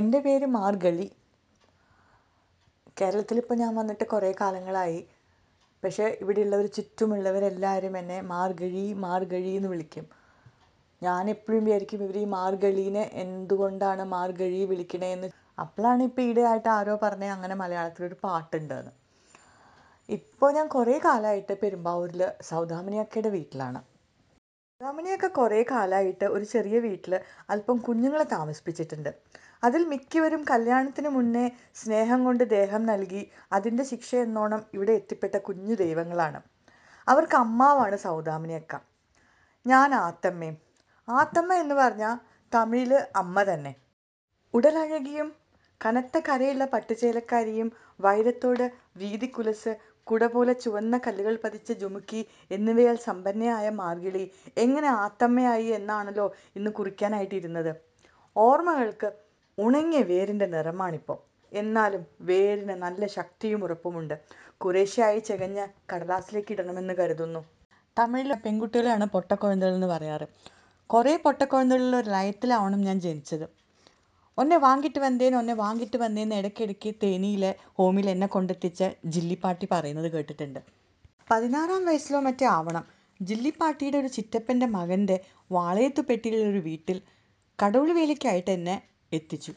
എൻ്റെ പേര് മാർഗഴി കേരളത്തിലിപ്പോൾ ഞാൻ വന്നിട്ട് കുറേ കാലങ്ങളായി പക്ഷേ ഇവിടെയുള്ളവർ ചുറ്റുമുള്ളവരെല്ലാവരും എന്നെ മാർഗഴി മാർഗഴി എന്ന് വിളിക്കും ഞാൻ എപ്പോഴും വിചാരിക്കും ഇവർ ഈ മാർഗഴീനെ എന്തുകൊണ്ടാണ് മാർഗഴി വിളിക്കണേന്ന് അപ്പോഴാണ് ഇപ്പോൾ ഈയിടെയായിട്ട് ആരോ പറഞ്ഞത് അങ്ങനെ മലയാളത്തിലൊരു പാട്ടുണ്ടെന്ന് ഇപ്പോൾ ഞാൻ കുറേ കാലമായിട്ട് പെരുമ്പാവൂരിൽ സൗദാമിനിയക്കയുടെ വീട്ടിലാണ് സൗദാമിനിയൊക്കെ കുറേ കാലമായിട്ട് ഒരു ചെറിയ വീട്ടിൽ അല്പം കുഞ്ഞുങ്ങളെ താമസിപ്പിച്ചിട്ടുണ്ട് അതിൽ മിക്കവരും കല്യാണത്തിന് മുന്നേ സ്നേഹം കൊണ്ട് ദേഹം നൽകി അതിൻ്റെ ശിക്ഷ എന്നോണം ഇവിടെ എത്തിപ്പെട്ട കുഞ്ഞു ദൈവങ്ങളാണ് അവർക്ക് അമ്മാവാണ് സൗദാമിനിയക്ക ഞാൻ ആത്തമ്മയും ആത്തമ്മ എന്ന് പറഞ്ഞാൽ തമിഴിൽ അമ്മ തന്നെ ഉടലഴകിയും കനത്ത കരയുള്ള പട്ടുചേലക്കാരിയും വൈരത്തോട് വീതിക്കുലസ് കുട പോലെ ചുവന്ന കല്ലുകൾ പതിച്ച ജുമുക്കി എന്നിവയാൽ സമ്പന്നയായ മാർഗിളി എങ്ങനെ ആത്തമ്മയായി എന്നാണല്ലോ ഇന്ന് കുറിക്കാനായിട്ടിരുന്നത് ഓർമ്മകൾക്ക് ഉണങ്ങിയ വേരിൻ്റെ നിറമാണിപ്പോൾ എന്നാലും വേരിന് നല്ല ശക്തിയും ഉറപ്പുമുണ്ട് കുറേശ്ശെയായി ചെകഞ്ഞ് കടലാസിലേക്ക് ഇടണമെന്ന് കരുതുന്നു തമിഴിലെ പെൺകുട്ടികളെയാണ് പൊട്ടക്കുഴന്തകൾ എന്ന് പറയാറ് കുറേ പൊട്ടക്കുഴന്തകളുള്ള ഒരു ലയത്തിലാവണം ഞാൻ ജനിച്ചത് ഒന്നെ വാങ്ങിട്ട് വന്നേന്ന് ഒന്നെ വാങ്ങിട്ട് വന്നേന്ന് ഇടയ്ക്കിടയ്ക്ക് തേനിയിലെ ഹോമിൽ എന്നെ കൊണ്ടെത്തിച്ച ജില്ലിപ്പാട്ടി പറയുന്നത് കേട്ടിട്ടുണ്ട് പതിനാറാം വയസ്സിലോ മറ്റേ ആവണം ജില്ലിപ്പാട്ടിയുടെ ഒരു ചിറ്റപ്പൻ്റെ മകൻ്റെ വാളയത്ത് പെട്ടിയിലുള്ള ഒരു വീട്ടിൽ കടവുൾ വേലയ്ക്കായിട്ട് എന്നെ എത്തിച്ചു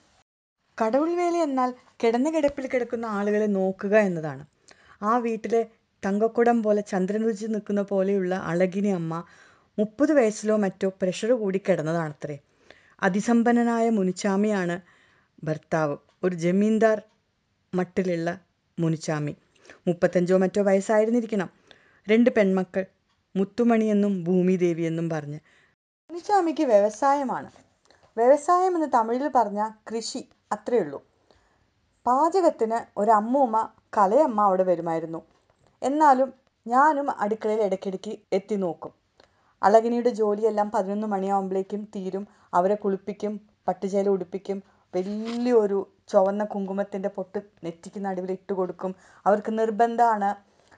കടവുൾ വേല എന്നാൽ കിടന്ന കിടപ്പിൽ കിടക്കുന്ന ആളുകളെ നോക്കുക എന്നതാണ് ആ വീട്ടിലെ തങ്കക്കുടം പോലെ ചന്ദ്രനുദിച്ച് നിൽക്കുന്ന പോലെയുള്ള അളകിനി അമ്മ മുപ്പത് വയസ്സിലോ മറ്റോ പ്രഷർ കൂടി കിടന്നതാണത്രേ അതിസമ്പന്നനായ മുനിച്ചാമിയാണ് ഭർത്താവ് ഒരു ജമീന്ദാർ മട്ടിലുള്ള മുനിച്ചാമി മുപ്പത്തഞ്ചോ മറ്റോ വയസ്സായിരുന്നിരിക്കണം രണ്ട് പെൺമക്കൾ മുത്തുമണിയെന്നും ഭൂമിദേവിയെന്നും പറഞ്ഞ് മുനിച്ചാമിക്ക് വ്യവസായമാണ് വ്യവസായം എന്ന് തമിഴിൽ പറഞ്ഞാൽ കൃഷി അത്രയേ ഉള്ളൂ പാചകത്തിന് ഒരമ്മൂമ്മ കലയമ്മ അവിടെ വരുമായിരുന്നു എന്നാലും ഞാനും അടുക്കളയിൽ ഇടയ്ക്കിടയ്ക്ക് എത്തി നോക്കും അളകിനിയുടെ ജോലിയെല്ലാം പതിനൊന്ന് മണിയാകുമ്പോഴേക്കും തീരും അവരെ കുളിപ്പിക്കും പട്ടുചേല ഉടുപ്പിക്കും വലിയൊരു ചുവന്ന കുങ്കുമത്തിൻ്റെ പൊട്ട് നെറ്റിക്ക് നടുവിൽ ഇട്ട് കൊടുക്കും അവർക്ക് നിർബന്ധമാണ്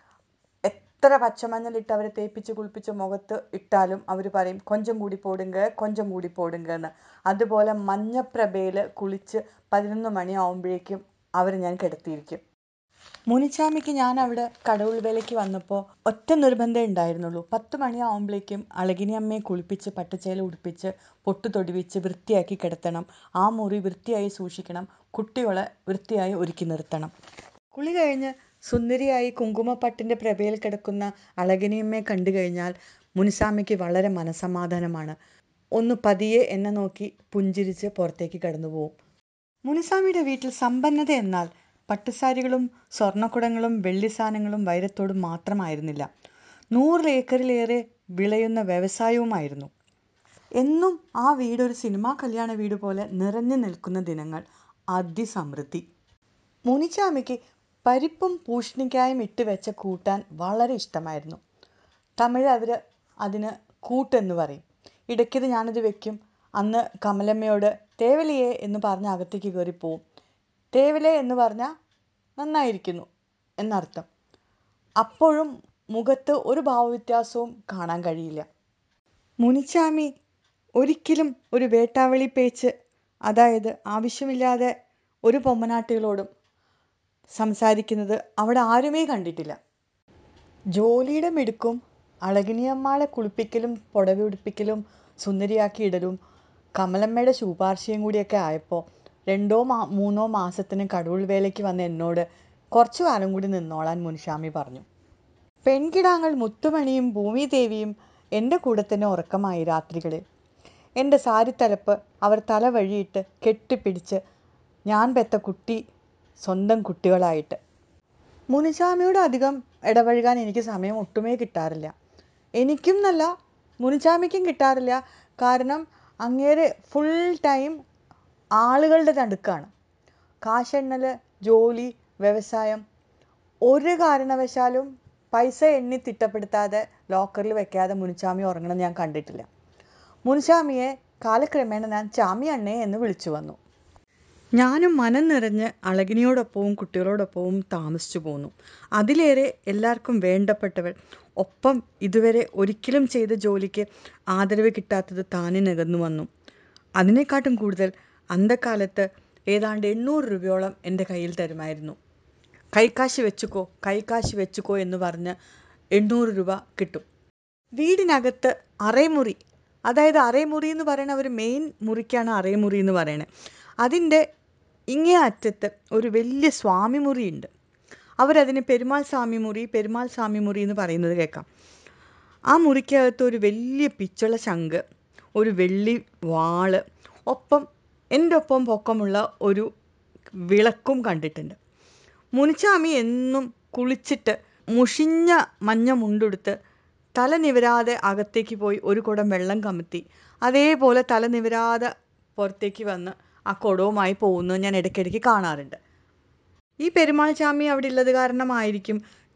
എത്ര പച്ചമഞ്ഞളിട്ട് അവരെ തേപ്പിച്ച് കുളിപ്പിച്ച് മുഖത്ത് ഇട്ടാലും അവർ പറയും കൊഞ്ചം കൂടി പോടുങ്ക കൊഞ്ചം കൂടി പോടുങ്ക എന്ന് അതുപോലെ മഞ്ഞപ്രഭയിൽ കുളിച്ച് പതിനൊന്ന് മണിയാവുമ്പോഴേക്കും അവർ ഞാൻ കിടത്തിയിരിക്കും മുനിച്ചാമിക്ക് ഞാൻ അവിടെ കടവുൾ വേലയ്ക്ക് വന്നപ്പോൾ ഒറ്റ നിർബന്ധമേ ഉണ്ടായിരുന്നുള്ളൂ പത്ത് മണിയാവുമ്പോഴേക്കും അളകിനി അമ്മയെ കുളിപ്പിച്ച് പട്ടുചേല ഉടുപ്പിച്ച് പൊട്ടു തൊടിവിച്ച് വൃത്തിയാക്കി കിടത്തണം ആ മുറി വൃത്തിയായി സൂക്ഷിക്കണം കുട്ടികളെ വൃത്തിയായി ഒരുക്കി നിർത്തണം കുളി കഴിഞ്ഞ് സുന്ദരിയായി കുങ്കുമപ്പട്ടിൻ്റെ പ്രഭയിൽ കിടക്കുന്ന അളകിനിയമ്മയെ കണ്ടു കഴിഞ്ഞാൽ മുനിസാമിക്ക് വളരെ മനസമാധാനമാണ് ഒന്ന് പതിയെ എന്നെ നോക്കി പുഞ്ചിരിച്ച് പുറത്തേക്ക് കടന്നു പോവും മുനിസാമിയുടെ വീട്ടിൽ സമ്പന്നത എന്നാൽ പട്ടുസാരികളും സ്വർണ്ണക്കുടങ്ങളും വെള്ളി സാധനങ്ങളും വൈരത്തോടും മാത്രമായിരുന്നില്ല നൂറ് ഏക്കറിലേറെ വിളയുന്ന വ്യവസായവുമായിരുന്നു എന്നും ആ വീട് ഒരു സിനിമാ കല്യാണ വീട് പോലെ നിറഞ്ഞു നിൽക്കുന്ന ദിനങ്ങൾ അതിസമൃദ്ധി മുനിച്ചാമിക്ക് പരിപ്പും പൂഷണിക്കായും ഇട്ട് വെച്ച കൂട്ടാൻ വളരെ ഇഷ്ടമായിരുന്നു തമിഴ് അവർ അതിന് കൂട്ടെന്ന് പറയും ഇടയ്ക്കത് ഞാനത് വെക്കും അന്ന് കമലമ്മയോട് തേവലിയേ എന്ന് പറഞ്ഞ് അകത്തേക്ക് കയറി പോവും തേവലേ എന്ന് പറഞ്ഞാൽ നന്നായിരിക്കുന്നു എന്നർത്ഥം അപ്പോഴും മുഖത്ത് ഒരു ഭാവവ്യത്യാസവും കാണാൻ കഴിയില്ല മുനിച്ചാമി ഒരിക്കലും ഒരു വേട്ടാവളി പേച്ച് അതായത് ആവശ്യമില്ലാതെ ഒരു പൊമ്മനാട്ടികളോടും സംസാരിക്കുന്നത് അവിടെ ആരുമേ കണ്ടിട്ടില്ല ജോലിയുടെ മിടുക്കും അളകിനിയമ്മാളെ കുളിപ്പിക്കലും പുടവ ഉടുപ്പിക്കലും സുന്ദരിയാക്കി ഇടലും കമലമ്മയുടെ ശുപാർശയും കൂടിയൊക്കെ ആയപ്പോൾ രണ്ടോ മാ മൂന്നോ മാസത്തിന് കടവുൾ വേലയ്ക്ക് വന്ന എന്നോട് കുറച്ചു കാലം കൂടി നിന്നോളാൻ മുൻഷാമി പറഞ്ഞു പെൺകിടാങ്ങൾ മുത്തുമണിയും ഭൂമിദേവിയും എൻ്റെ കൂടെ തന്നെ ഉറക്കമായി രാത്രികളിൽ എൻ്റെ സാരിത്തലപ്പ് അവർ തല വഴിയിട്ട് കെട്ടിപ്പിടിച്ച് ഞാൻ പെത്ത കുട്ടി സ്വന്തം കുട്ടികളായിട്ട് മുനിച്ചാമിയോട് അധികം ഇടപഴകാൻ എനിക്ക് സമയം ഒട്ടുമേ കിട്ടാറില്ല എനിക്കും എന്നല്ല മുനിച്ചാമിക്കും കിട്ടാറില്ല കാരണം അങ്ങേര് ഫുൾ ടൈം ആളുകളുടെ നടുക്കാണ് കാശെണ്ണൽ ജോലി വ്യവസായം ഒരു കാരണവശാലും പൈസ എണ്ണി തിട്ടപ്പെടുത്താതെ ലോക്കറിൽ വെക്കാതെ മുനിച്ചാമി ഉറങ്ങണം ഞാൻ കണ്ടിട്ടില്ല മുനിച്ചാമിയെ കാലക്രമേണ ഞാൻ ചാമി അണ്ണേ എന്ന് വിളിച്ചു വന്നു ഞാനും മനം നിറഞ്ഞ് അളകിനിയോടൊപ്പവും കുട്ടികളോടൊപ്പവും താമസിച്ചു പോന്നു അതിലേറെ എല്ലാവർക്കും വേണ്ടപ്പെട്ടവൾ ഒപ്പം ഇതുവരെ ഒരിക്കലും ചെയ്ത ജോലിക്ക് ആദരവ് കിട്ടാത്തത് താനെ നികന്നു വന്നു അതിനെക്കാട്ടും കൂടുതൽ അന്തക്കാലത്ത് ഏതാണ്ട് എണ്ണൂറ് രൂപയോളം എൻ്റെ കയ്യിൽ തരുമായിരുന്നു കൈക്കാശ് വെച്ചുക്കോ കൈക്കാശ് വെച്ചുക്കോ എന്ന് പറഞ്ഞ് എണ്ണൂറ് രൂപ കിട്ടും വീടിനകത്ത് അറേമുറി അതായത് അറേമുറി എന്ന് പറയുന്ന ഒരു മെയിൻ മുറിക്കാണ് അറേമുറി എന്ന് പറയുന്നത് അതിൻ്റെ ഇങ്ങേ അറ്റത്ത് ഒരു വലിയ സ്വാമി മുറിയുണ്ട് അവരതിന് പെരുമാൾ സ്വാമി മുറി പെരുമാൾ സ്വാമി മുറി എന്ന് പറയുന്നത് കേൾക്കാം ആ മുറിക്കകത്ത് ഒരു വലിയ പിച്ചള ശംഖ് ഒരു വെള്ളി വാള് ഒപ്പം എൻ്റെ ഒപ്പം പൊക്കമുള്ള ഒരു വിളക്കും കണ്ടിട്ടുണ്ട് മുനിച്ചാമി എന്നും കുളിച്ചിട്ട് മുഷിഞ്ഞ മഞ്ഞ മുണ്ടെടുത്ത് തല നിവരാതെ അകത്തേക്ക് പോയി ഒരു കുടം വെള്ളം കമത്തി അതേപോലെ തല നിവരാതെ പുറത്തേക്ക് വന്ന് ആ കുടവുമായി പോകുന്നത് ഞാൻ ഇടയ്ക്കിടയ്ക്ക് കാണാറുണ്ട് ഈ പെരുമാൾ ചാമി അവിടെ ഉള്ളത് കാരണമായിരിക്കും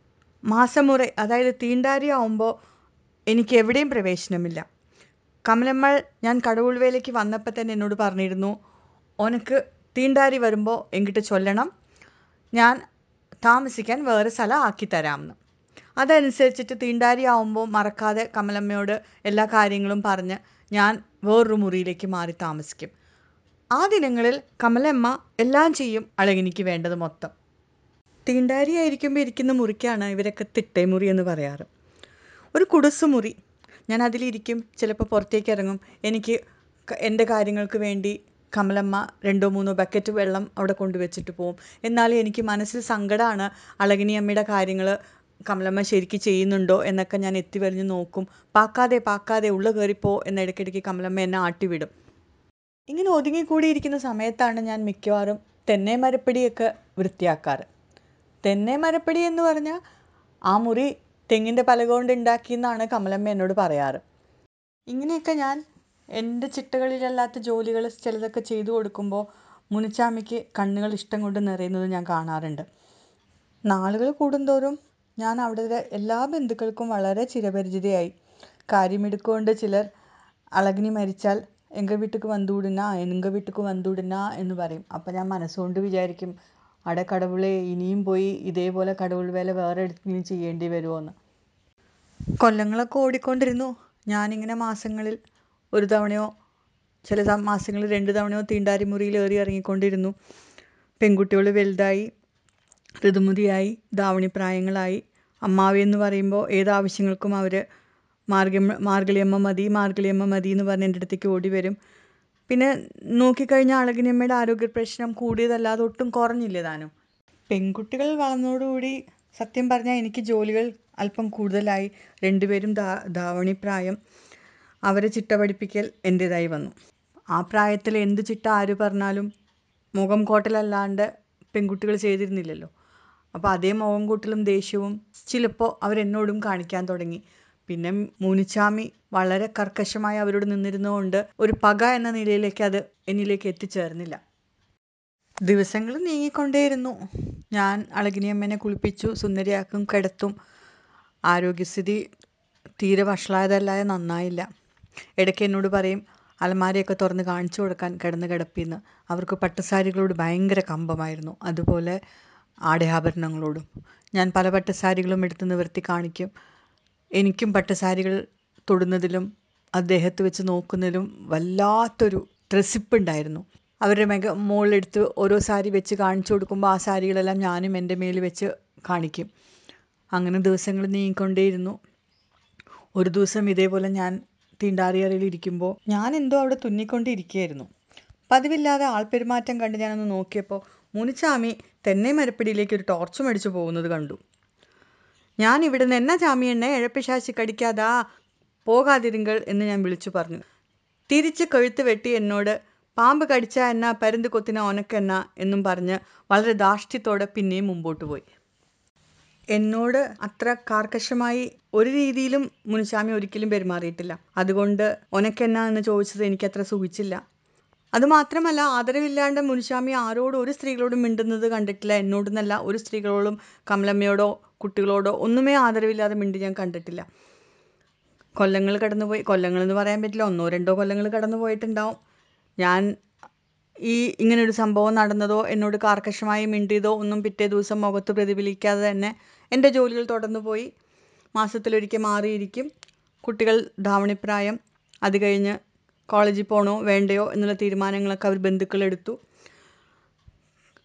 മാസമുറ അതായത് തീണ്ടാരി ആവുമ്പോൾ എനിക്ക് എവിടെയും പ്രവേശനമില്ല കമലമ്മൾ ഞാൻ കടവുൾ വേലയ്ക്ക് വന്നപ്പോൾ തന്നെ എന്നോട് പറഞ്ഞിരുന്നു ഉനക്ക് തീണ്ടാരി വരുമ്പോൾ എങ്കിട്ട് ചൊല്ലണം ഞാൻ താമസിക്കാൻ വേറെ സ്ഥലം ആക്കി തരാമെന്ന് അതനുസരിച്ചിട്ട് തീണ്ടാരി ആവുമ്പോൾ മറക്കാതെ കമലമ്മയോട് എല്ലാ കാര്യങ്ങളും പറഞ്ഞ് ഞാൻ വേറൊരു മുറിയിലേക്ക് മാറി താമസിക്കും ആ ദിനങ്ങളിൽ കമലമ്മ എല്ലാം ചെയ്യും അഴകിനിക്ക് വേണ്ടത് മൊത്തം തീണ്ടാരി ആയിരിക്കുമ്പോൾ ഇരിക്കുന്ന മുറിക്കാണ് ഇവരൊക്കെ തിട്ടേമുറി എന്ന് പറയാറ് ഒരു കുടുസുമുറി ഞാൻ അതിലിരിക്കും ചിലപ്പോൾ പുറത്തേക്ക് ഇറങ്ങും എനിക്ക് ക- എൻ്റെ കാര്യങ്ങൾക്ക് വേണ്ടി കമലമ്മ രണ്ടോ മൂന്നോ ബക്കറ്റ് വെള്ളം അവിടെ കൊണ്ടുവച്ചിട്ട് പോവും എന്നാലും എനിക്ക് മനസ്സിൽ സങ്കടമാണ് അളകിനി അമ്മയുടെ കാര്യങ്ങൾ കമലമ്മ ശരിക്ക് ചെയ്യുന്നുണ്ടോ എന്നൊക്കെ ഞാൻ എത്തി വരിഞ്ഞ് നോക്കും പാക്കാതെ പാക്കാതെ ഉള്ള കയറിപ്പോ എന്ന് ഇടയ്ക്കിടയ്ക്ക് കമലമ്മ എന്നെ ആട്ടിവിടും ഇങ്ങനെ ഒതുങ്ങിക്കൂടിയിരിക്കുന്ന സമയത്താണ് ഞാൻ മിക്കവാറും തെന്നേ മരപ്പടിയൊക്കെ വൃത്തിയാക്കാറ് തെന്നേ മരപ്പടി എന്ന് പറഞ്ഞാൽ ആ മുറി തെങ്ങിൻ്റെ പലക കൊണ്ട് ഉണ്ടാക്കിയെന്നാണ് കമലമ്മ എന്നോട് പറയാറ് ഇങ്ങനെയൊക്കെ ഞാൻ എൻ്റെ ചിട്ടകളിലല്ലാത്ത ജോലികൾ ചിലതൊക്കെ ചെയ്തു കൊടുക്കുമ്പോൾ മുനിച്ചാമിക്ക് കണ്ണുകൾ ഇഷ്ടം കൊണ്ട് നിറയുന്നത് ഞാൻ കാണാറുണ്ട് നാളുകൾ കൂടുന്തോറും ഞാൻ അവിടുത്തെ എല്ലാ ബന്ധുക്കൾക്കും വളരെ ചിരപരിചിതയായി കാര്യമെടുക്കൊണ്ട് ചിലർ അളകിനി മരിച്ചാൽ എങ്ക വീട്ടുക്ക് വന്നുവിടുന്ന എങ്ക വീട്ടുക്ക് വന്നുവിടുന്ന എന്ന് പറയും അപ്പം ഞാൻ മനസ്സുകൊണ്ട് വിചാരിക്കും അടെ കടവുളെ ഇനിയും പോയി ഇതേപോലെ കടവുൾ വേല വേറെ എടുക്കുകയും ചെയ്യേണ്ടി വരുമോ എന്ന് കൊല്ലങ്ങളൊക്കെ ഓടിക്കൊണ്ടിരുന്നു ഞാനിങ്ങനെ മാസങ്ങളിൽ ഒരു തവണയോ ചില ത- മാസങ്ങളിൽ രണ്ട് തവണയോ തീണ്ടാരി മുറിയിൽ ഏറി ഇറങ്ങിക്കൊണ്ടിരുന്നു പെൺകുട്ടികൾ വലുതായി ഋതുമതിയായി ധാവണിപ്രായങ്ങളായി അമ്മാവി എന്ന് പറയുമ്പോൾ ഏത് ആവശ്യങ്ങൾക്കും അവർ മാർഗം മാർഗളിയമ്മ മതി മാർഗളിയമ്മ മതി എന്ന് പറഞ്ഞ് എൻ്റെ അടുത്തേക്ക് ഓടി വരും പിന്നെ നോക്കിക്കഴിഞ്ഞാൽ അളകിനിയമ്മയുടെ ആരോഗ്യ പ്രശ്നം കൂടിയതല്ലാതെ ഒട്ടും കുറഞ്ഞില്ല താനും പെൺകുട്ടികൾ വളർന്നതോടുകൂടി സത്യം പറഞ്ഞാൽ എനിക്ക് ജോലികൾ അല്പം കൂടുതലായി രണ്ടുപേരും ധാ ധാവണിപ്രായം അവരെ ചിട്ട പഠിപ്പിക്കൽ എൻ്റേതായി വന്നു ആ പ്രായത്തിൽ എന്ത് ചിട്ട ആര് പറഞ്ഞാലും മുഖം കോട്ടലല്ലാണ്ട് പെൺകുട്ടികൾ ചെയ്തിരുന്നില്ലല്ലോ അപ്പോൾ അതേ മുഖം കൂട്ടലും ദേഷ്യവും ചിലപ്പോൾ അവരെന്നോടും കാണിക്കാൻ തുടങ്ങി പിന്നെ മൂനിച്ചാമി വളരെ കർക്കശമായി അവരോട് നിന്നിരുന്നതുകൊണ്ട് ഒരു പക എന്ന നിലയിലേക്ക് അത് എന്നിലേക്ക് എത്തിച്ചേർന്നില്ല ദിവസങ്ങൾ നീങ്ങിക്കൊണ്ടേയിരുന്നു ഞാൻ അളകിനിയമ്മനെ കുളിപ്പിച്ചു സുന്ദരിയാക്കും കിടത്തും ആരോഗ്യസ്ഥിതി തീരെ വഷളായതല്ലാതെ നന്നായില്ല ഇടയ്ക്ക് എന്നോട് പറയും അലമാരയൊക്കെ തുറന്ന് കാണിച്ചു കൊടുക്കാൻ കിടന്ന് കിടപ്പിന്ന് അവർക്ക് പട്ടുസാരികളോട് ഭയങ്കര കമ്പമായിരുന്നു അതുപോലെ ആടയാഭരണങ്ങളോടും ഞാൻ പല പട്ടുസാരികളും എടുത്ത് നിവർത്തി കാണിക്കും എനിക്കും പട്ടുസാരികൾ തൊടുന്നതിലും അദ്ദേഹത്ത് വെച്ച് നോക്കുന്നതിലും വല്ലാത്തൊരു ത്രസിപ്പുണ്ടായിരുന്നു അവരുടെ മെഗ മുകളിലെടുത്ത് ഓരോ സാരി വെച്ച് കാണിച്ചു കൊടുക്കുമ്പോൾ ആ സാരികളെല്ലാം ഞാനും എൻ്റെ മേൽ വെച്ച് കാണിക്കും അങ്ങനെ ദിവസങ്ങൾ നീങ്ങിക്കൊണ്ടേയിരുന്നു ഒരു ദിവസം ഇതേപോലെ ഞാൻ തീണ്ടാറിയറയിൽ ഇരിക്കുമ്പോൾ ഞാൻ എന്തോ അവിടെ തുന്നിക്കൊണ്ടിരിക്കുകയായിരുന്നു പതിവില്ലാതെ ആൾപെരുമാറ്റം കണ്ട് ഞാനൊന്ന് നോക്കിയപ്പോൾ മുനിച്ചാമി തെന്നേ മരപ്പിടിയിലേക്ക് ഒരു ടോർച്ച് മേടിച്ചു പോകുന്നത് കണ്ടു ഞാൻ ഇവിടുന്ന് എന്നാ ചാമിയെണ്ണെ ഇഴപ്പിശാശി കടിക്കാതാ പോകാതിരുങ്കൾ എന്ന് ഞാൻ വിളിച്ചു പറഞ്ഞു തിരിച്ച് കഴുത്ത് വെട്ടി എന്നോട് പാമ്പ് കടിച്ച എന്നാ പരുന്ത് കൊത്തിന ഒനക്കെന്ന എന്നും പറഞ്ഞ് വളരെ ധാർഷ്ട്യത്തോടെ പിന്നെയും മുമ്പോട്ട് പോയി എന്നോട് അത്ര കാർക്കശമായി ഒരു രീതിയിലും മുനിസ്വാമി ഒരിക്കലും പെരുമാറിയിട്ടില്ല അതുകൊണ്ട് ഒനക്കെന്നാ എന്ന് ചോദിച്ചത് എനിക്കത്ര സുഖിച്ചില്ല അതുമാത്രമല്ല ആദരവില്ലാണ്ട് മുനിസ്വാമി ആരോടും ഒരു സ്ത്രീകളോടും മിണ്ടുന്നത് കണ്ടിട്ടില്ല എന്നോടൊന്നല്ല ഒരു സ്ത്രീകളോടും കമലമ്മയോടോ കുട്ടികളോടോ ഒന്നുമേ ആദരവില്ലാതെ മിണ്ടി ഞാൻ കണ്ടിട്ടില്ല കൊല്ലങ്ങൾ കടന്നുപോയി കൊല്ലങ്ങൾ എന്ന് പറയാൻ പറ്റില്ല ഒന്നോ രണ്ടോ കൊല്ലങ്ങൾ കടന്നു പോയിട്ടുണ്ടാവും ഞാൻ ഈ ഇങ്ങനൊരു സംഭവം നടന്നതോ എന്നോട് കാർക്കശമായി മിണ്ടിയതോ ഒന്നും പിറ്റേ ദിവസം മുഖത്ത് പ്രതിഫലിക്കാതെ തന്നെ എൻ്റെ ജോലികൾ തുടർന്നു പോയി മാസത്തിലൊരിക്കൽ മാറിയിരിക്കും കുട്ടികൾ ധാവണിപ്രായം അത് കഴിഞ്ഞ് കോളേജിൽ പോകണോ വേണ്ടയോ എന്നുള്ള തീരുമാനങ്ങളൊക്കെ അവർ ബന്ധുക്കളെടുത്തു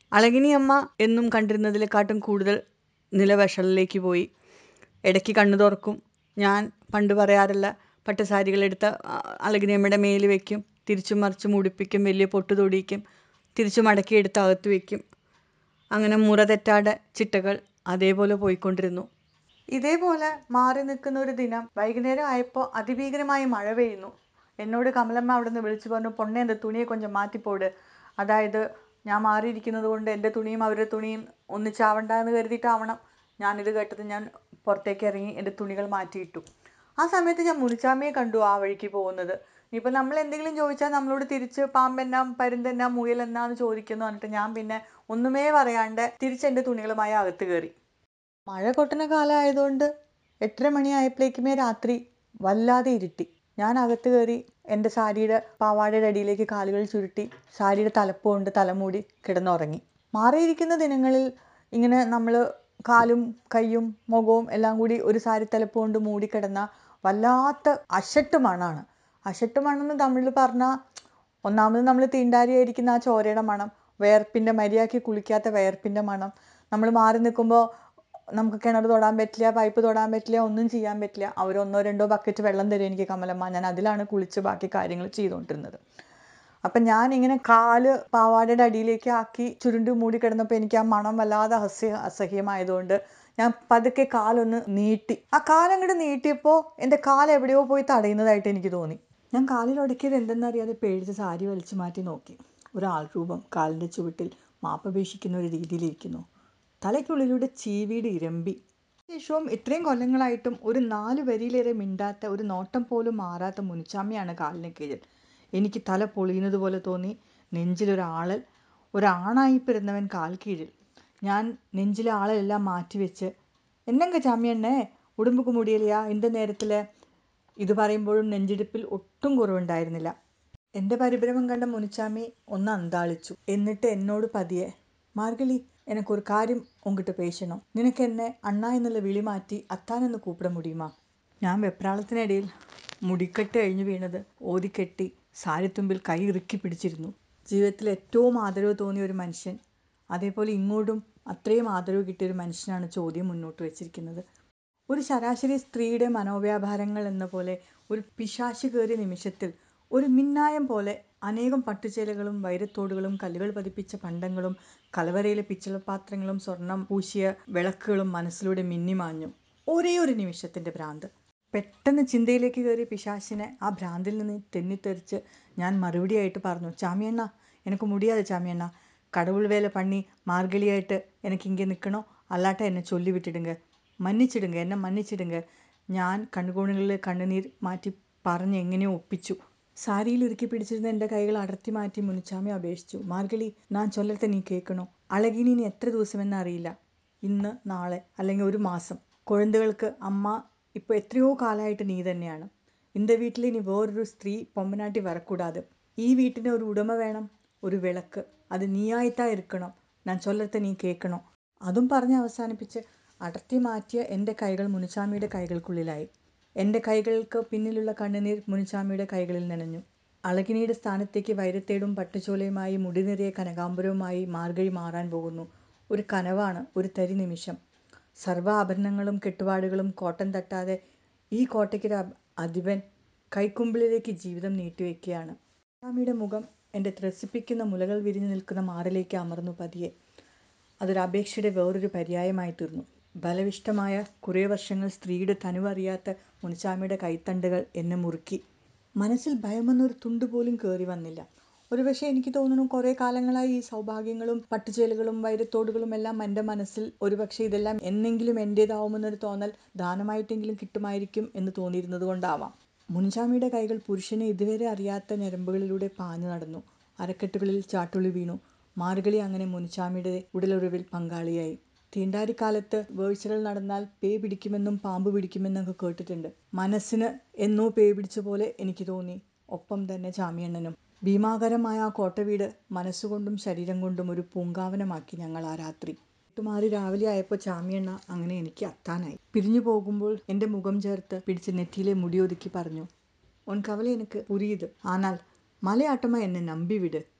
അളകിനി അമ്മ എന്നും കണ്ടിരുന്നതിനെക്കാട്ടും കൂടുതൽ നിലവഷളിലേക്ക് പോയി ഇടയ്ക്ക് കണ്ണു തുറക്കും ഞാൻ പണ്ട് പറയാറില്ല പട്ടുസാരികളെടുത്ത് അളകിനിയമ്മയുടെ മേൽ വെക്കും തിരിച്ചും മറിച്ചും ഉടുപ്പിക്കും വലിയ പൊട്ട് തൊടിയിക്കും തിരിച്ചു മടക്കിയെടുത്ത് അകത്ത് വെക്കും അങ്ങനെ മുറ തെറ്റാതെ ചിട്ടകൾ അതേപോലെ പോയിക്കൊണ്ടിരുന്നു ഇതേപോലെ മാറി നിൽക്കുന്ന ഒരു ദിനം വൈകുന്നേരം ആയപ്പോൾ അതിഭീകരമായി മഴ പെയ്യുന്നു എന്നോട് കമലമ്മ അവിടെ നിന്ന് വിളിച്ചു പറഞ്ഞു പൊണ്ണെ എൻ്റെ തുണിയെ കൊഞ്ചം മാറ്റിപ്പോട് അതായത് ഞാൻ മാറിയിരിക്കുന്നത് കൊണ്ട് എൻ്റെ തുണിയും അവരുടെ തുണിയും ഒന്നിച്ചാവണ്ട എന്ന് കരുതിയിട്ടാവണം ഞാനിത് കേട്ടത് ഞാൻ പുറത്തേക്ക് ഇറങ്ങി എൻ്റെ തുണികൾ മാറ്റിയിട്ടു ആ സമയത്ത് ഞാൻ മുനിച്ചാമ്മയെ കണ്ടു ആ വഴിക്ക് പോകുന്നത് ഇനിയിപ്പോൾ നമ്മൾ എന്തെങ്കിലും ചോദിച്ചാൽ നമ്മളോട് തിരിച്ച് പാമ്പെന്നാ പരുന്തെന്നാ മുയലെന്നാന്ന് ചോദിക്കുന്നു എന്നിട്ട് ഞാൻ പിന്നെ ഒന്നുമേ പറയാണ്ട് തിരിച്ച് എൻ്റെ തുണികളുമായി അകത്ത് കയറി മഴ കൊട്ടുന്ന കാലമായതുകൊണ്ട് എട്ടര മണിയായപ്പോഴേക്കുമേ രാത്രി വല്ലാതെ ഇരുട്ടി ഞാൻ അകത്ത് കയറി എൻ്റെ സാരിയുടെ പാവാടയുടെ അടിയിലേക്ക് കാലുകൾ ചുരുട്ടി സാരിയുടെ തലപ്പ് കൊണ്ട് തലമൂടി കിടന്നുറങ്ങി മാറിയിരിക്കുന്ന ദിനങ്ങളിൽ ഇങ്ങനെ നമ്മൾ കാലും കൈയും മുഖവും എല്ലാം കൂടി ഒരു സാരി തലപ്പ് കൊണ്ട് മൂടിക്കിടന്ന വല്ലാത്ത അശട്ട് മണമാണ് അശട്ട് മണമെന്ന് തമിഴിൽ പറഞ്ഞാൽ ഒന്നാമത് നമ്മൾ തീണ്ടാരിയായിരിക്കുന്ന ആ ചോരയുടെ മണം വേർപ്പിൻ്റെ മര്യാദയ്ക്ക് കുളിക്കാത്ത വേർപ്പിൻ്റെ മണം നമ്മൾ മാറി നിൽക്കുമ്പോൾ നമുക്ക് കിണർ തൊടാൻ പറ്റില്ല പൈപ്പ് തൊടാൻ പറ്റില്ല ഒന്നും ചെയ്യാൻ പറ്റില്ല അവർ ഒന്നോ രണ്ടോ ബക്കറ്റ് വെള്ളം തരും എനിക്ക് കമലമ്മ ഞാൻ അതിലാണ് കുളിച്ച് ബാക്കി കാര്യങ്ങൾ ചെയ്തുകൊണ്ടിരുന്നത് അപ്പം ഞാൻ ഇങ്ങനെ കാല് പാവാടയുടെ അടിയിലേക്ക് ആക്കി ചുരുണ്ട് മൂടി കിടന്നപ്പോൾ എനിക്ക് ആ മണം വല്ലാതെ അസഹ്യ അസഹ്യമായതുകൊണ്ട് ഞാൻ പതുക്കെ കാലൊന്ന് നീട്ടി ആ കാലങ്ങോട്ട് നീട്ടിയപ്പോൾ എൻ്റെ കാല് എവിടെയോ പോയി തടയുന്നതായിട്ട് എനിക്ക് തോന്നി ഞാൻ കാലിൽ ഉടക്കിയത് എന്തെന്നറിയാതെ പേടിച്ച് സാരി വലിച്ചു മാറ്റി നോക്കി ഒരാൾ രൂപം കാലിൻ്റെ ചുവട്ടിൽ മാപ്പപേക്ഷിക്കുന്ന ഒരു രീതിയിലിരിക്കുന്നു തലയ്ക്കുള്ളിലൂടെ ചീവീട് ഇരമ്പി ശേഷവും ഇത്രയും കൊല്ലങ്ങളായിട്ടും ഒരു നാല് വരിയിലേറെ മിണ്ടാത്ത ഒരു നോട്ടം പോലും മാറാത്ത മുനിച്ചാമ്മയാണ് കാലിന് കീഴിൽ എനിക്ക് തല പൊളിയുന്നത് പോലെ തോന്നി നെഞ്ചിലൊരാളൽ ഒരാണായി പിറന്നവൻ കാൽ കീഴിൽ ഞാൻ നെഞ്ചിലെ ആളെല്ലാം മാറ്റിവെച്ച് എന്നങ്ക ചാമ്യണ്ണേ ഉടുമ്പുക്ക് മുടിയലിയാ இந்த നേരത്തിൽ ഇത് പറയുമ്പോഴും നെഞ്ചിടിപ്പിൽ ഒട്ടും കുറവുണ്ടായിരുന്നില്ല എൻ്റെ പരിഭ്രമം കണ്ട മുനിച്ചാമ്മി ഒന്ന് അന്താളിച്ചു എന്നിട്ട് എന്നോട് പതിയെ മാർഗലി എനിക്കൊരു കാര്യം ഉങ്കിട്ട് പേശണം നിനക്ക് എന്നെ അണ്ണ എന്നുള്ള വിളി മാറ്റി അത്താനെന്ന് കൂപ്പിട മുടിയുമാ ഞാൻ വെപ്രാളത്തിനിടയിൽ മുടിക്കെട്ട് കഴിഞ്ഞു വീണത് ഓതിക്കെട്ടി സാരിത്തുമ്പിൽ കൈ ഇറുക്കി പിടിച്ചിരുന്നു ജീവിതത്തിൽ ഏറ്റവും ആദരവ് തോന്നിയ ഒരു മനുഷ്യൻ അതേപോലെ ഇങ്ങോട്ടും അത്രയും ആദരവ് കിട്ടിയ ഒരു മനുഷ്യനാണ് ചോദ്യം മുന്നോട്ട് വെച്ചിരിക്കുന്നത് ഒരു ശരാശരി സ്ത്രീയുടെ മനോവ്യാപാരങ്ങൾ എന്ന പോലെ ഒരു പിശാശ് കയറിയ നിമിഷത്തിൽ ഒരു മിന്നായം പോലെ അനേകം പട്ടുചേലകളും വൈരത്തോടുകളും കല്ലുകൾ പതിപ്പിച്ച പണ്ടങ്ങളും കലവറയിലെ പിച്ചളപാത്രങ്ങളും സ്വർണം പൂശിയ വിളക്കുകളും മനസ്സിലൂടെ മിന്നിമാഞ്ഞു ഒരേ ഒരു നിമിഷത്തിൻ്റെ ഭ്രാന്ത് പെട്ടെന്ന് ചിന്തയിലേക്ക് കയറിയ പിശാശിനെ ആ ഭ്രാന്തിൽ നിന്ന് തെന്നിത്തെറിച്ച് ഞാൻ മറുപടിയായിട്ട് പറഞ്ഞു ചാമിയണ്ണ എനിക്ക് മുടിയാതെ ചാമിയണ്ണ கடவுள் வேலை பண்ணி மார்கழியாയിട്ട് எனக்கு இங்கே நிற்கணும் அல்லாட்ட என்னை சொல்லி விட்டுடுங்க മന്നിച്ചിടുങ്ക എന്നെ മന്നിച്ചിടുങ്ക ഞാൻ കണ്ണുകോണുകളിലെ കണ്ണുനീർ മാറ്റി പറഞ്ഞ് എങ്ങനെയോ ഒപ്പിച്ചു സാരിയിൽ ഇറുക്കി പിടിച്ചിരുന്ന എൻ്റെ കൈകൾ അടർത്തി മാറ്റി മുനിച്ചാമി അപേക്ഷിച്ചു മാർഗളി ഞാൻ ചൊല്ലത്തെ നീ കേൾക്കണോ അളകിനി ഇനി എത്ര ദിവസമെന്ന് അറിയില്ല ഇന്ന് നാളെ അല്ലെങ്കിൽ ഒരു മാസം കുഴന്തുകൾക്ക് അമ്മ ഇപ്പോൾ എത്രയോ കാലമായിട്ട് നീ തന്നെയാണ് இந்த വീട്ടിൽ ഇനി വേറൊരു സ്ത്രീ പൊമ്പനാട്ടി വരക്കൂടാതെ ഈ വീട്ടിന് ഒരു ഉടമ വേണം ഒരു വിളക്ക് അത് നീയായിട്ടാ ഇരിക്കണം ഞാൻ ചൊല്ലത്തെ നീ കേൾക്കണോ അതും പറഞ്ഞ് അവസാനിപ്പിച്ച് അടർത്തി മാറ്റിയ എൻ്റെ കൈകൾ മുനിച്ചാമിയുടെ കൈകൾക്കുള്ളിലായി എൻ്റെ കൈകൾക്ക് പിന്നിലുള്ള കണ്ണുനീർ മുനിച്ചാമിയുടെ കൈകളിൽ നനഞ്ഞു അളകിനിയുടെ സ്ഥാനത്തേക്ക് വൈരത്തേടും പട്ടുചോലയുമായി മുടിനിറിയ കനകാംബരവുമായി മാർഗഴി മാറാൻ പോകുന്നു ഒരു കനവാണ് ഒരു തരി നിമിഷം സർവ്വ ആഭരണങ്ങളും കെട്ടുപാടുകളും കോട്ടം തട്ടാതെ ഈ കോട്ടയ്ക്കൊരു അധിപൻ കൈക്കുമ്പിളിലേക്ക് ജീവിതം നീട്ടിവെക്കുകയാണ് മുനിച്ചാമിയുടെ മുഖം എൻ്റെ ത്രസിപ്പിക്കുന്ന മുലകൾ വിരിഞ്ഞു നിൽക്കുന്ന മാറിലേക്ക് അമർന്നു പതിയെ അതൊരു അപേക്ഷയുടെ വേറൊരു പര്യായമായി തീർന്നു ബലവിഷ്ടമായ കുറേ വർഷങ്ങൾ സ്ത്രീയുടെ തനുവറിയാത്ത മുനിച്ചാമിയുടെ കൈത്തണ്ടുകൾ എന്നെ മുറുക്കി മനസ്സിൽ ഭയമെന്നൊരു തുണ്ട് പോലും കയറി വന്നില്ല ഒരുപക്ഷെ എനിക്ക് തോന്നുന്നു കുറേ കാലങ്ങളായി ഈ സൗഭാഗ്യങ്ങളും പട്ടുചേലുകളും വൈരത്തോടുകളും എല്ലാം എൻ്റെ മനസ്സിൽ ഒരുപക്ഷെ ഇതെല്ലാം എന്നെങ്കിലും എൻ്റേതാവുമെന്നൊരു തോന്നൽ ദാനമായിട്ടെങ്കിലും കിട്ടുമായിരിക്കും എന്ന് തോന്നിയിരുന്നത് കൊണ്ടാവാം മുൻചാമിയുടെ കൈകൾ പുരുഷനെ ഇതുവരെ അറിയാത്ത ഞരമ്പുകളിലൂടെ പാഞ്ഞു നടന്നു അരക്കെട്ടുകളിൽ ചാട്ടുളി വീണു മാർഗളി അങ്ങനെ മുനിച്ചാമിയുടെ ഉടലുറവിൽ പങ്കാളിയായി തീണ്ടാരിക്കാലത്ത് വേഴ്ചകൾ നടന്നാൽ പേ പിടിക്കുമെന്നും പാമ്പ് പിടിക്കുമെന്നൊക്കെ കേട്ടിട്ടുണ്ട് മനസ്സിന് എന്നോ പേ പിടിച്ച പോലെ എനിക്ക് തോന്നി ഒപ്പം തന്നെ ചാമിയണ്ണനും ഭീമാകരമായ ആ കോട്ടവീട് മനസ്സുകൊണ്ടും ശരീരം കൊണ്ടും ഒരു പൂങ്കാവനമാക്കി ഞങ്ങൾ ആ രാത്രി മാറി രാവിലെ ആയപ്പോൾ ചാമിയണ്ണ അങ്ങനെ എനിക്ക് അത്താനായി പിരിഞ്ഞു പോകുമ്പോൾ എൻ്റെ മുഖം ചേർത്ത് പിടിച്ച് നെറ്റിയിലെ മുടിയൊതുക്കി പറഞ്ഞു ഉൻ കവല എനിക്ക് പുരിയുത് ஆனால் மலையாட்டமா என்னை நம்பி விடு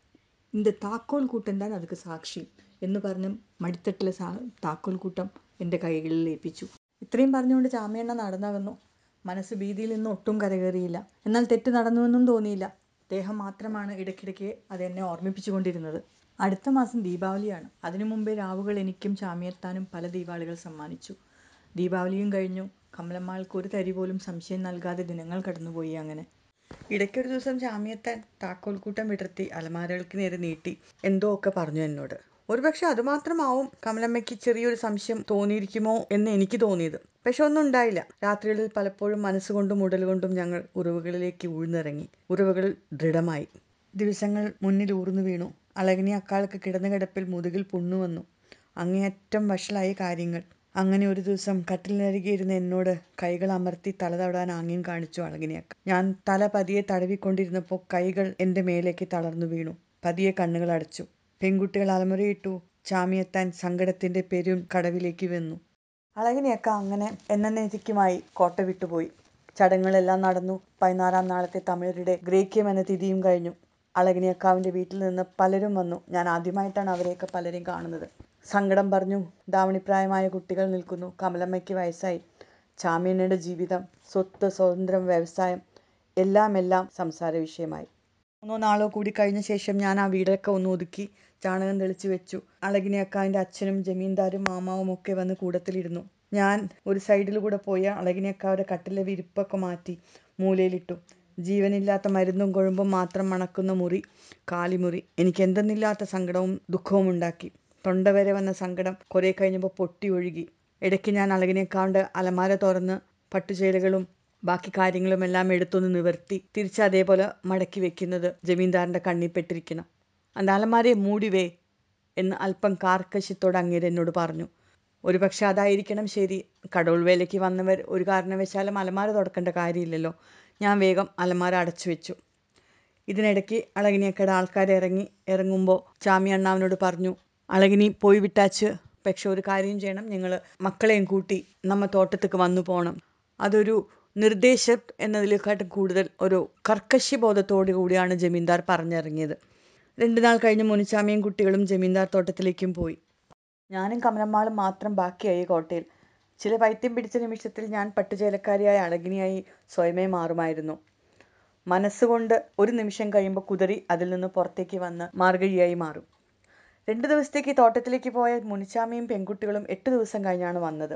இந்த താക്കോൽ കൂട്ടം தான் அதுக்கு സാക്ഷി എന്ന് പറഞ്ഞ് മടിത്തട്ടിലെ സാ താക്കോൽ കൂട്ടം എൻ്റെ കൈകളിൽ ഏൽപ്പിച്ചു ഇത്രയും പറഞ്ഞുകൊണ്ട് ചാമിയണ്ണ നടന്നകന്നു മനസ്സ് ഭീതിയിൽ നിന്ന് ഒട്ടും കരകയറിയില്ല എന്നാൽ തെറ്റ് നടന്നുവെന്നും തോന്നിയില്ല ദേഹം മാത്രമാണ് ഇടയ്ക്കിടയ്ക്ക് അതെന്നെ ഓർമ്മിപ്പിച്ചുകൊണ്ടിരുന്നത് അടുത്ത മാസം ദീപാവലിയാണ് അതിനു മുമ്പേ രാവുകൾ എനിക്കും ചാമിയെത്താനും പല ദീപാവലികൾ സമ്മാനിച്ചു ദീപാവലിയും കഴിഞ്ഞു കമലമ്മാൾക്ക് ഒരു തരി പോലും സംശയം നൽകാതെ ദിനങ്ങൾ കടന്നുപോയി അങ്ങനെ ഇടയ്ക്കൊരു ദിവസം ചാമിയെത്താൻ താക്കോൽക്കൂട്ടം വിടർത്തി അലമാരകൾക്ക് നേരെ നീട്ടി എന്തോ ഒക്കെ പറഞ്ഞു എന്നോട് ഒരുപക്ഷെ അതുമാത്രമാവും കമലമ്മയ്ക്ക് ചെറിയൊരു സംശയം തോന്നിയിരിക്കുമോ എന്ന് എനിക്ക് തോന്നിയത് പക്ഷെ ഒന്നും ഉണ്ടായില്ല രാത്രികളിൽ പലപ്പോഴും മനസ്സുകൊണ്ടും ഉടലുകൊണ്ടും ഞങ്ങൾ ഉറവുകളിലേക്ക് ഊഴ്ന്നിറങ്ങി ഉറവുകൾ ദൃഢമായി ദിവസങ്ങൾ മുന്നിൽ ഊർന്നു വീണു അളകിനി അക്കാലക്ക് കിടന്ന കിടപ്പിൽ മുതുകിൽ പുണ്ണു വന്നു അങ്ങേയറ്റം വഷളായി കാര്യങ്ങൾ അങ്ങനെ ഒരു ദിവസം കട്ടിലിനരികെ ഇരുന്ന് എന്നോട് കൈകൾ അമർത്തി തല തടവാൻ ആംഗ്യം കാണിച്ചു അളകിനിയക്ക ഞാൻ തല പതിയെ തടവിക്കൊണ്ടിരുന്നപ്പോൾ കൈകൾ എൻ്റെ മേലേക്ക് തളർന്നു വീണു പതിയെ കണ്ണുകൾ അടച്ചു പെൺകുട്ടികൾ അലമുറയിട്ടു ചാമിയെത്താൻ സങ്കടത്തിൻ്റെ പെരും കടവിലേക്ക് വന്നു അളകിനിയക്ക അങ്ങനെ എന്നേക്കുമായി കോട്ട വിട്ടുപോയി ചടങ്ങുകളെല്ലാം നടന്നു പതിനാറാം നാളത്തെ തമിഴരുടെ ഗ്രേക്യം എന്ന തിഥിയും കഴിഞ്ഞു അളകിനിയക്കാവിൻ്റെ വീട്ടിൽ നിന്ന് പലരും വന്നു ഞാൻ ആദ്യമായിട്ടാണ് അവരെയൊക്കെ പലരെയും കാണുന്നത് സങ്കടം പറഞ്ഞു ധാവണിപ്രായമായ കുട്ടികൾ നിൽക്കുന്നു കമലമ്മയ്ക്ക് വയസ്സായി ചാമിയണ്ണയുടെ ജീവിതം സ്വത്ത് സ്വതന്ത്രം വ്യവസായം എല്ലാം എല്ലാം സംസാര വിഷയമായി മൂന്നോ നാളോ കൂടി കഴിഞ്ഞ ശേഷം ഞാൻ ആ വീടൊക്കെ ഒന്ന് ഒതുക്കി ചാണകം തെളിച്ചു വെച്ചു അളകിനിയക്കാവിൻ്റെ അച്ഛനും ജമീന്ദാരും മാമാവും ഒക്കെ വന്ന് കൂടത്തിലിരുന്നു ഞാൻ ഒരു സൈഡിൽ കൂടെ പോയി അളകിനിയക്കാവിൻ്റെ കട്ടിലെ വിരിപ്പൊക്കെ മാറ്റി മൂലയിലിട്ടു ജീവനില്ലാത്ത മരുന്നും കൊഴുമ്പും മാത്രം മണക്കുന്ന മുറി കാലിമുറി എനിക്ക് എന്തെന്നില്ലാത്ത സങ്കടവും ദുഃഖവും ഉണ്ടാക്കി തൊണ്ട വരെ വന്ന സങ്കടം കുറേ കഴിഞ്ഞപ്പോൾ പൊട്ടി ഒഴുകി ഇടയ്ക്ക് ഞാൻ അളകിനേക്കാണ്ട് അലമാര തുറന്ന് പട്ടുചേലകളും ബാക്കി കാര്യങ്ങളും എല്ലാം എടുത്തൊന്ന് നിവർത്തി തിരിച്ച് അതേപോലെ മടക്കി വെക്കുന്നത് ജമീന്ദാറിൻ്റെ കണ്ണിപ്പെട്ടിരിക്കണം அந்த അലമാരയെ മൂടിവേ എന്ന് അല്പം കാർക്കശ്യത്തോടെ അങ്ങേര് എന്നോട് പറഞ്ഞു ഒരുപക്ഷെ അതായിരിക്കണം ശരി കടവുൾ വേലയ്ക്ക് വന്നവർ ഒരു കാരണവശാലും അലമാര തുറക്കേണ്ട കാര്യമില്ലല്ലോ ഞാൻ വേഗം അലമാര അടച്ചു വെച്ചു ഇതിനിടയ്ക്ക് അളകിനിയക്കടെ ആൾക്കാർ ഇറങ്ങി ഇറങ്ങുമ്പോൾ ചാമി അണ്ണാവിനോട് പറഞ്ഞു അളകിനി പോയി വിട്ടാച്ച് പക്ഷെ ഒരു കാര്യം ചെയ്യണം നിങ്ങൾ മക്കളെയും കൂട്ടി നമ്മ തോട്ടത്തേക്ക് വന്നു പോകണം അതൊരു നിർദ്ദേശം എന്നതിലേക്കാട്ടും കൂടുതൽ ഒരു കർക്കശ്യ ബോധത്തോടു കൂടിയാണ് ജമീന്ദാർ പറഞ്ഞിറങ്ങിയത് രണ്ടു നാൾ കഴിഞ്ഞ് മുനിച്ചാമിയും കുട്ടികളും ജമീന്ദാർ തോട്ടത്തിലേക്കും പോയി ഞാനും കമലമ്മാളും മാത്രം ബാക്കിയായി കോട്ടയിൽ ചില പൈത്യം പിടിച്ച നിമിഷത്തിൽ ഞാൻ പട്ടുചേലക്കാരിയായ അളകിനിയായി സ്വയമേ മാറുമായിരുന്നു മനസ്സുകൊണ്ട് ഒരു നിമിഷം കഴിയുമ്പോൾ കുതിരി അതിൽ നിന്ന് പുറത്തേക്ക് വന്ന് മാർഗഴിയായി മാറും രണ്ട് ദിവസത്തേക്ക് തോട്ടത്തിലേക്ക് പോയ മുനിച്ചാമിയും പെൺകുട്ടികളും എട്ട് ദിവസം കഴിഞ്ഞാണ് വന്നത്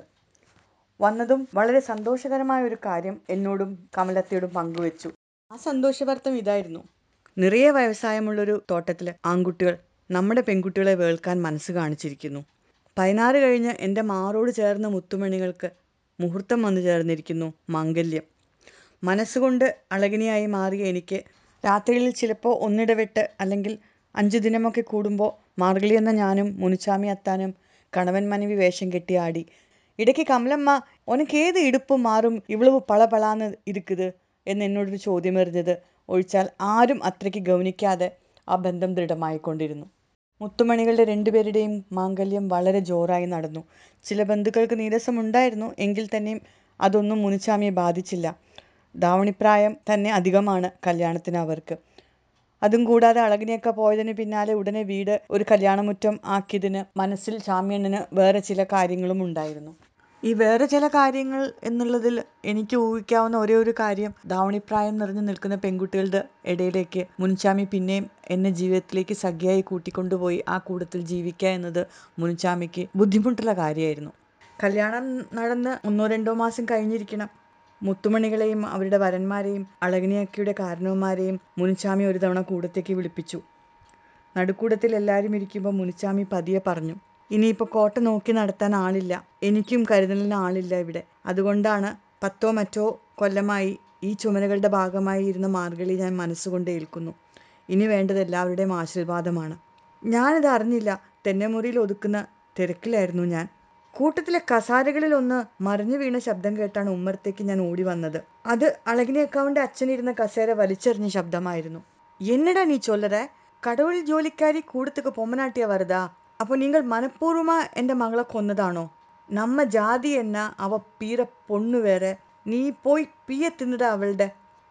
വന്നതും വളരെ സന്തോഷകരമായ ഒരു കാര്യം എന്നോടും കമലത്തയോടും പങ്കുവച്ചു ആ സന്തോഷവാർത്തം ഇതായിരുന്നു നിറയെ വ്യവസായമുള്ളൊരു തോട്ടത്തിൽ ആൺകുട്ടികൾ നമ്മുടെ പെൺകുട്ടികളെ വേൾക്കാൻ മനസ്സ് കാണിച്ചിരിക്കുന്നു പതിനാറ് കഴിഞ്ഞ് എൻ്റെ മാറോട് ചേർന്ന മുത്തുമണികൾക്ക് മുഹൂർത്തം വന്നു ചേർന്നിരിക്കുന്നു മാംഗല്യം മനസ്സുകൊണ്ട് അളകിനിയായി മാറിയ എനിക്ക് രാത്രികളിൽ ചിലപ്പോൾ ഒന്നിടവിട്ട് അല്ലെങ്കിൽ അഞ്ചു ദിനമൊക്കെ കൂടുമ്പോൾ മാർഗളി എന്ന ഞാനും മുനിച്ചാമി അത്താനും കണവൻ മനവി വേഷം കെട്ടി ആടി ഇടയ്ക്ക് കമലമ്മ ഉനക്ക് ഏത് ഇടുപ്പും മാറും ഇവളവ് പളപളാന്ന് ഇരിക്കുത് എന്ന് എന്നോടൊരു ചോദ്യം എറിഞ്ഞത് ഒഴിച്ചാൽ ആരും അത്രയ്ക്ക് ഗൗനിക്കാതെ ആ ബന്ധം ദൃഢമായിക്കൊണ്ടിരുന്നു മുത്തുമണികളുടെ രണ്ടുപേരുടെയും മാംഗല്യം വളരെ ജോറായി നടന്നു ചില ബന്ധുക്കൾക്ക് നീരസമുണ്ടായിരുന്നു എങ്കിൽ തന്നെയും അതൊന്നും മുനിച്ചാമിയെ ബാധിച്ചില്ല ധാവണിപ്രായം തന്നെ അധികമാണ് കല്യാണത്തിന് അവർക്ക് അതും കൂടാതെ അളകിനെയൊക്കെ പോയതിന് പിന്നാലെ ഉടനെ വീട് ഒരു കല്യാണമുറ്റം ആക്കിയതിന് മനസ്സിൽ ചാമ്യണ്ണന് വേറെ ചില കാര്യങ്ങളും ഉണ്ടായിരുന്നു ഈ വേറെ ചില കാര്യങ്ങൾ എന്നുള്ളതിൽ എനിക്ക് ഊഹിക്കാവുന്ന ഒരേ ഒരു കാര്യം ധാവണിപ്രായം നിറഞ്ഞു നിൽക്കുന്ന പെൺകുട്ടികളുടെ ഇടയിലേക്ക് മുൻചാമി പിന്നെയും എന്നെ ജീവിതത്തിലേക്ക് സഖ്യയായി കൂട്ടിക്കൊണ്ടുപോയി ആ കൂട്ടത്തിൽ ജീവിക്കുക എന്നത് മുൻചാമിക്ക് ബുദ്ധിമുട്ടുള്ള കാര്യമായിരുന്നു കല്യാണം നടന്ന് ഒന്നോ രണ്ടോ മാസം കഴിഞ്ഞിരിക്കണം മുത്തുമണികളെയും അവരുടെ വരന്മാരെയും അളകിനിയക്കയുടെ കാരണവന്മാരെയും മുനിച്ചാമി ഒരു തവണ കൂടത്തേക്ക് വിളിപ്പിച്ചു നടുക്കൂടത്തിൽ എല്ലാവരും ഇരിക്കുമ്പോൾ മുനിച്ചാമി പതിയെ പറഞ്ഞു ഇനിയിപ്പോൾ കോട്ട നോക്കി നടത്താൻ ആളില്ല എനിക്കും കരുതലിന് ആളില്ല ഇവിടെ അതുകൊണ്ടാണ് പത്തോ മറ്റോ കൊല്ലമായി ഈ ചുമലുകളുടെ ഭാഗമായി ഇരുന്ന മാർഗളി ഞാൻ മനസ്സുകൊണ്ട് ഏൽക്കുന്നു ഇനി വേണ്ടത് എല്ലാവരുടെയും ആശീർവാദമാണ് ഞാനിത് അറിഞ്ഞില്ല തെന്നമുറിയിൽ ഒതുക്കുന്ന തിരക്കിലായിരുന്നു ഞാൻ കൂട്ടത്തിലെ കസാരകളിൽ ഒന്ന് മറിഞ്ഞു വീണ ശബ്ദം കേട്ടാണ് ഉമ്മറത്തേക്ക് ഞാൻ ഓടി വന്നത് അത് അളകിനിയക്കാവിൻ്റെ അച്ഛനിരുന്ന കസേര വലിച്ചെറിഞ്ഞ ശബ്ദമായിരുന്നു എന്നടാ നീ ചൊല്ലറ കടവുൾ ജോലിക്കാരി കൂടത്തുക്ക് പൊമ്മനാട്ടിയ വരുതാ അപ്പോൾ നിങ്ങൾ മനഃപൂർവ്വമാ എൻ്റെ മകളെ കൊന്നതാണോ നമ്മ ജാതി എന്ന അവ പീര പൊണ്ണു വേറെ നീ പോയി പീയ തിന്നിട അവളുടെ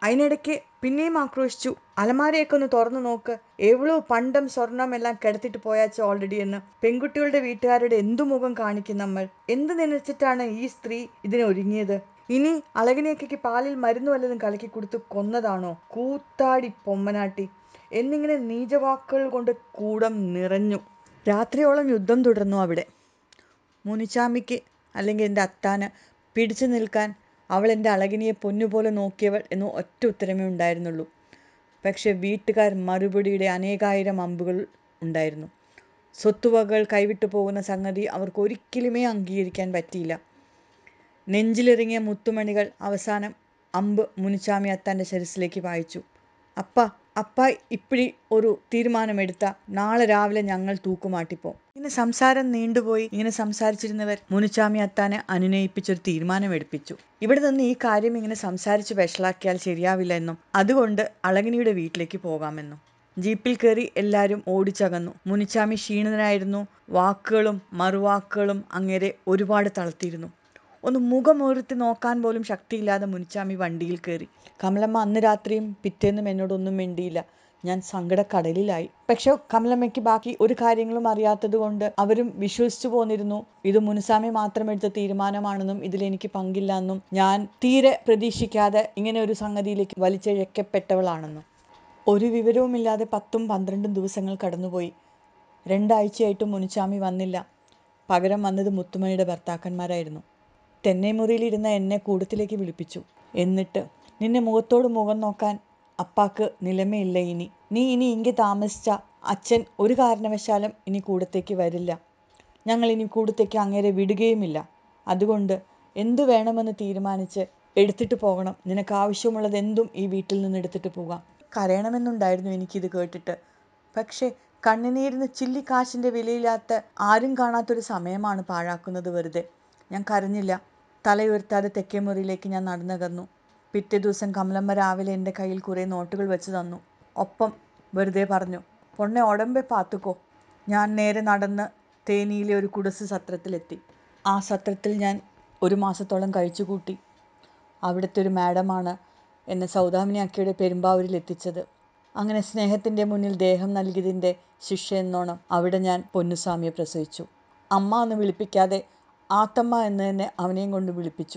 അതിനിടയ്ക്ക് പിന്നെയും ആക്രോശിച്ചു അലമാരയൊക്കെ ഒന്ന് തുറന്നു നോക്ക് എവളോ പണ്ടം സ്വർണം എല്ലാം കിടത്തിട്ട് പോയാച്ച ഓൾറെഡി എന്ന് പെൺകുട്ടികളുടെ വീട്ടുകാരുടെ എന്തു മുഖം കാണിക്കും നമ്മൾ എന്ത് നനച്ചിട്ടാണ് ഈ സ്ത്രീ ഇതിന് ഒരുങ്ങിയത് ഇനി അളകിനെയൊക്കെ പാലിൽ മരുന്ന് വല്ലതും കലക്കി കൊടുത്ത് കൊന്നതാണോ കൂത്താടി പൊമ്മനാട്ടി എന്നിങ്ങനെ നീചവാക്കുകൾ കൊണ്ട് കൂടം നിറഞ്ഞു രാത്രിയോളം യുദ്ധം തുടർന്നു അവിടെ മുനിച്ചാമിക്ക് അല്ലെങ്കിൽ എൻ്റെ അത്താന് പിടിച്ചു നിൽക്കാൻ അവൾ എൻ്റെ അളകിനിയെ പൊന്നുപോലെ നോക്കിയവൾ എന്ന് ഒറ്റ ഉത്തരമേ ഉണ്ടായിരുന്നുള്ളൂ പക്ഷെ വീട്ടുകാർ മറുപടിയുടെ അനേകായിരം അമ്പുകൾ ഉണ്ടായിരുന്നു സ്വത്തുവകകൾ കൈവിട്ടു പോകുന്ന സംഗതി അവർക്ക് ഒരിക്കലുമേ അംഗീകരിക്കാൻ പറ്റിയില്ല നെഞ്ചിലിറങ്ങിയ മുത്തുമണികൾ അവസാനം അമ്പ് മുനിച്ചാമി അത്താൻ്റെ ശിരസിലേക്ക് പായിച്ചു അപ്പ അപ്പ ഇപ്പിടി ഒരു തീരുമാനമെടുത്ത നാളെ രാവിലെ ഞങ്ങൾ തൂക്കുമാട്ടിപ്പോം ഇങ്ങനെ സംസാരം നീണ്ടുപോയി ഇങ്ങനെ സംസാരിച്ചിരുന്നവർ മുനിച്ചാമി അത്താനെ അനുനയിപ്പിച്ചൊരു തീരുമാനമെടുപ്പിച്ചു ഇവിടെ നിന്ന് ഈ കാര്യം ഇങ്ങനെ സംസാരിച്ച് വഷളാക്കിയാൽ ശരിയാവില്ല എന്നും അതുകൊണ്ട് അളകിനിയുടെ വീട്ടിലേക്ക് പോകാമെന്നും ജീപ്പിൽ കയറി എല്ലാവരും ഓടിച്ചകന്നു മുനിച്ചാമി ക്ഷീണിതനായിരുന്നു വാക്കുകളും മറുവാക്കുകളും അങ്ങേരെ ഒരുപാട് തളർത്തിയിരുന്നു ഒന്ന് മുഖമുയർത്തി നോക്കാൻ പോലും ശക്തിയില്ലാതെ മുനിച്ചാമി വണ്ടിയിൽ കയറി കമലമ്മ അന്ന് രാത്രിയും പിറ്റേന്നും എന്നോടൊന്നും മിണ്ടിയില്ല ഞാൻ സങ്കടക്കടലിലായി പക്ഷെ കമലമ്മയ്ക്ക് ബാക്കി ഒരു കാര്യങ്ങളും അറിയാത്തത് കൊണ്ട് അവരും വിശ്വസിച്ചു പോന്നിരുന്നു ഇത് മുനുസാമി മാത്രം എടുത്ത തീരുമാനമാണെന്നും ഇതിലെനിക്ക് പങ്കില്ല എന്നും ഞാൻ തീരെ പ്രതീക്ഷിക്കാതെ ഇങ്ങനെ ഒരു സംഗതിയിലേക്ക് വലിച്ചിഴക്കപ്പെട്ടവളാണെന്നും ഒരു വിവരവുമില്ലാതെ പത്തും പന്ത്രണ്ടും ദിവസങ്ങൾ കടന്നുപോയി രണ്ടാഴ്ചയായിട്ടും മുനുച്ചാമി വന്നില്ല പകരം വന്നത് മുത്തുമണിയുടെ ഭർത്താക്കന്മാരായിരുന്നു തെന്നൈമുറിയിലിരുന്ന എന്നെ കൂടത്തിലേക്ക് വിളിപ്പിച്ചു എന്നിട്ട് നിന്നെ മുഖത്തോട് മുഖം നോക്കാൻ അപ്പാക്ക് നിലമയില്ല ഇനി നീ ഇനി ഇങ്ങി താമസിച്ച അച്ഛൻ ഒരു കാരണവശാലും ഇനി കൂടത്തേക്ക് വരില്ല ഞങ്ങൾ ഇനി കൂടത്തേക്ക് അങ്ങേരെ വിടുകയുമില്ല അതുകൊണ്ട് എന്തു വേണമെന്ന് തീരുമാനിച്ച് എടുത്തിട്ട് പോകണം നിനക്ക് ആവശ്യമുള്ളത് എന്തും ഈ വീട്ടിൽ നിന്ന് എടുത്തിട്ട് പോകാം കരയണമെന്നുണ്ടായിരുന്നു എനിക്കിത് കേട്ടിട്ട് പക്ഷേ കണ്ണിനീരിന് ചില്ലിക്കാശിൻ്റെ വിലയില്ലാത്ത ആരും കാണാത്തൊരു സമയമാണ് പാഴാക്കുന്നത് വെറുതെ ഞാൻ കരഞ്ഞില്ല തലയുയർത്താതെ തെക്കേ മുറിയിലേക്ക് ഞാൻ നടന്നകന്നു പിറ്റേ ദിവസം കമലമ്മ രാവിലെ എൻ്റെ കയ്യിൽ കുറേ നോട്ടുകൾ വെച്ച് തന്നു ഒപ്പം വെറുതെ പറഞ്ഞു പൊണ്ണെ ഉടമ്പെ പാത്തുക്കോ ഞാൻ നേരെ നടന്ന് തേനിയിലെ ഒരു കുടസ് സത്രത്തിലെത്തി ആ സത്രത്തിൽ ഞാൻ ഒരു മാസത്തോളം കഴിച്ചുകൂട്ടി അവിടുത്തെ ഒരു മാഡമാണ് എന്നെ സൗദാമിനി അക്കയുടെ പെരുമ്പാവൂരിൽ എത്തിച്ചത് അങ്ങനെ സ്നേഹത്തിൻ്റെ മുന്നിൽ ദേഹം നൽകിയതിൻ്റെ ശിക്ഷ എന്നോണം അവിടെ ഞാൻ പൊന്നുസ്വാമിയെ പ്രസവിച്ചു അമ്മ എന്ന് വിളിപ്പിക്കാതെ ആത്തമ്മ എന്ന് തന്നെ അവനെയും കൊണ്ട് വിളിപ്പിച്ചു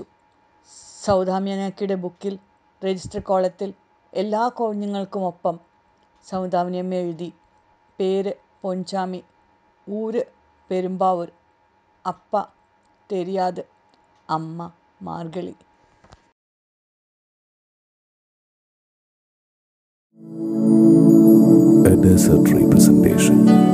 സൗദാമിനിയക്കയുടെ ബുക്കിൽ രജിസ്റ്റർ കോളത്തിൽ എല്ലാ കുഞ്ഞുങ്ങൾക്കുമൊപ്പം സൗദാമിനിയമ്മ എഴുതി പേര് പൊൻചാമി ഊര് പെരുമ്പാവൂർ അപ്പ തെരിയാത് അമ്മ മാർഗളി A desert representation.